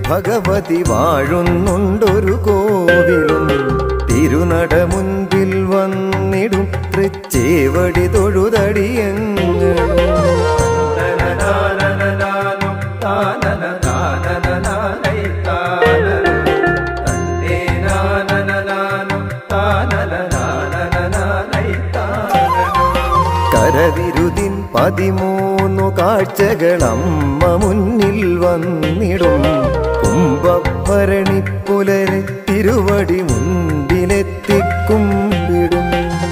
ഭഗവതി വാഴുന്നുണ്ടൊരു കോവിലും തിരുനട മുൻപിൽ വന്നിടും തൃച്ചേവടി തൊഴുതടിയങ്ങൾ കരവിരുതിൻ പതിമൂന്നു കാഴ്ചകളമ്മ മുന്നിൽ വന്നിടും കുംഭഭരണി പുലരെ തിരുവടി മുൻപിലെത്തിക്കുമ്പിടും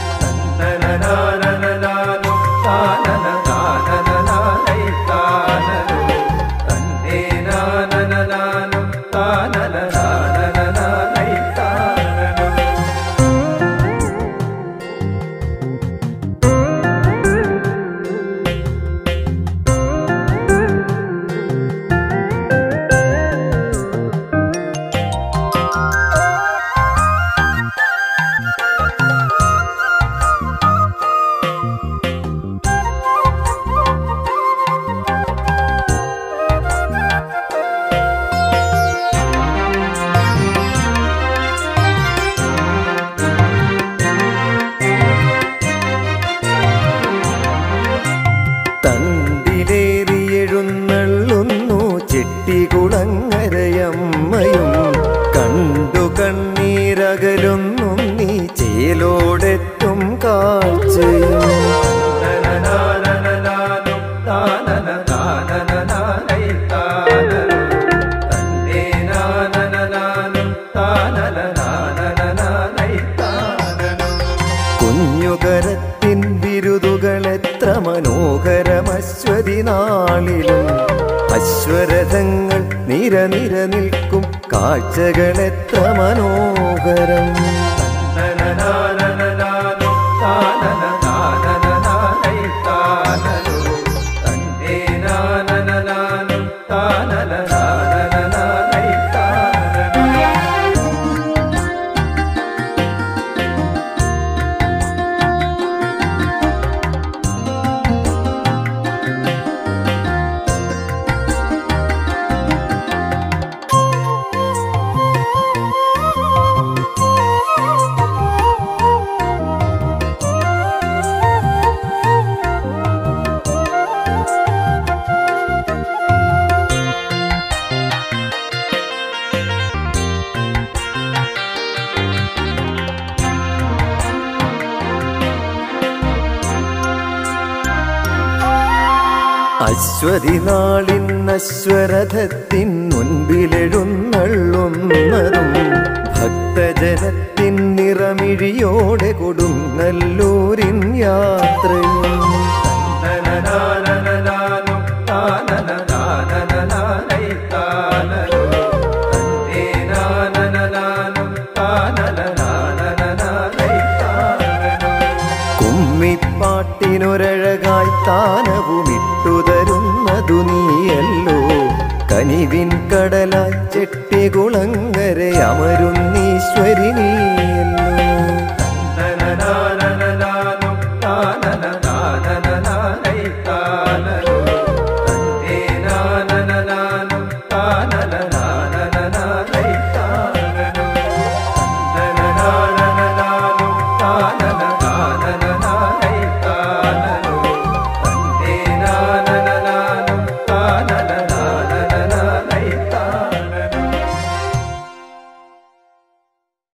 തണ്ടിലേറിയെഴുന്നള്ളുന്നു ചെട്ടികുളങ്ങരയമ്മയും കണ്ടു കണ്ണീരകലൊന്നും നീ ചേലോടെത്തും കാഴ്ചയും കുഞ്ഞുകരത്തിൻ ബിരുദുകൾ എത്ര മനോഹരമശ്വതി നാളിലും അശ്വരഥങ്ങൾ നിര നിര നിൽക്കും കാഴ്ചകൾ എത്ര മനോഹരം അശ്വതി നാളിൻ അശ്വരഥത്തിൻ മുൻപിലെഴുന്നള്ളുന്നതും ഭക്തജനത്തിൻ നിറമിഴിയോടെ കൊടുങ്ങല്ലൂരിൻ യാത്രയും കുമ്മിപ്പാട്ടിനൊരഴകായി താനവുമിട്ടു തരുന്നതു നീയല്ലോ കനിവിൻ കടലായി ചെട്ടികുളങ്ങരെ അമരുന്നീശ്വരി നീ